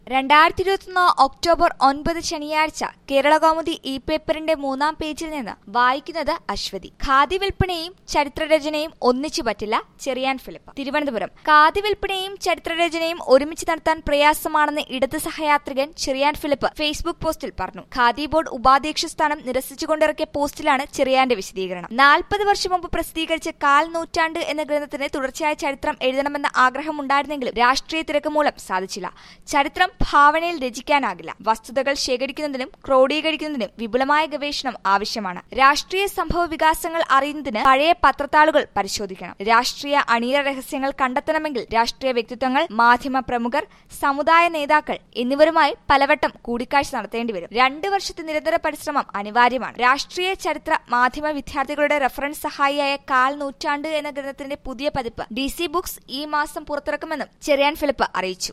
രണ്ടായിരത്തി ഇരുപത്തിയൊന്ന് ഒക്ടോബർ ഒൻപത് ശനിയാഴ്ച കേരളകൗമുദി ഇ പേപ്പറിന്റെ മൂന്നാം പേജിൽ നിന്ന് വായിക്കുന്നത് അശ്വതി ഖാദി വിൽപ്പനയും ചരിത്രരചനയും ഒന്നിച്ചു പറ്റില്ല ചെറിയാൻ ഫിലിപ്പ് തിരുവനന്തപുരം ഖാദി വിൽപ്പനയും ചരിത്രരചനയും ഒരുമിച്ച് നടത്താൻ പ്രയാസമാണെന്ന് ഇടത് സഹയാത്രികൻ ചെറിയാൻ ഫിലിപ്പ് ഫേസ്ബുക്ക് പോസ്റ്റിൽ പറഞ്ഞു ഖാദി ബോർഡ് ഉപാധ്യക്ഷ സ്ഥാനം നിരസിച്ചുകൊണ്ടിറക്കിയ പോസ്റ്റിലാണ് ചെറിയാന്റെ വിശദീകരണം നാൽപ്പത് വർഷം മുമ്പ് പ്രസിദ്ധീകരിച്ച കാൽ നൂറ്റാണ്ട് എന്ന ഗ്രന്ഥത്തിന് തുടർച്ചയായ ചരിത്രം എഴുതണമെന്ന ആഗ്രഹമുണ്ടായിരുന്നെങ്കിലും രാഷ്ട്രീയ തിരക്ക് മൂലം സാധിച്ചില്ല ചരിത്രം ഭാവനയിൽ രചിക്കാനാകില്ല വസ്തുതകൾ ശേഖരിക്കുന്നതിനും ക്രോഡീകരിക്കുന്നതിനും വിപുലമായ ഗവേഷണം ആവശ്യമാണ് രാഷ്ട്രീയ സംഭവ വികാസങ്ങൾ അറിയുന്നതിന് പഴയ പത്രത്താളുകൾ പരിശോധിക്കണം രാഷ്ട്രീയ അണിയറ രഹസ്യങ്ങൾ കണ്ടെത്തണമെങ്കിൽ രാഷ്ട്രീയ വ്യക്തിത്വങ്ങൾ മാധ്യമ പ്രമുഖർ സമുദായ നേതാക്കൾ എന്നിവരുമായി പലവട്ടം കൂടിക്കാഴ്ച നടത്തേണ്ടി വരും രണ്ടു വർഷത്തെ നിരന്തര പരിശ്രമം അനിവാര്യമാണ് രാഷ്ട്രീയ ചരിത്ര മാധ്യമ വിദ്യാർത്ഥികളുടെ റഫറൻസ് സഹായിയായ കാൽ നൂറ്റാണ്ട് എന്ന ഗ്രന്ഥത്തിന്റെ പുതിയ പതിപ്പ് ഡി സി ബുക്സ് ഈ മാസം പുറത്തിറക്കുമെന്നും ചെറിയാൻ ഫിലിപ്പ് അറിയിച്ചു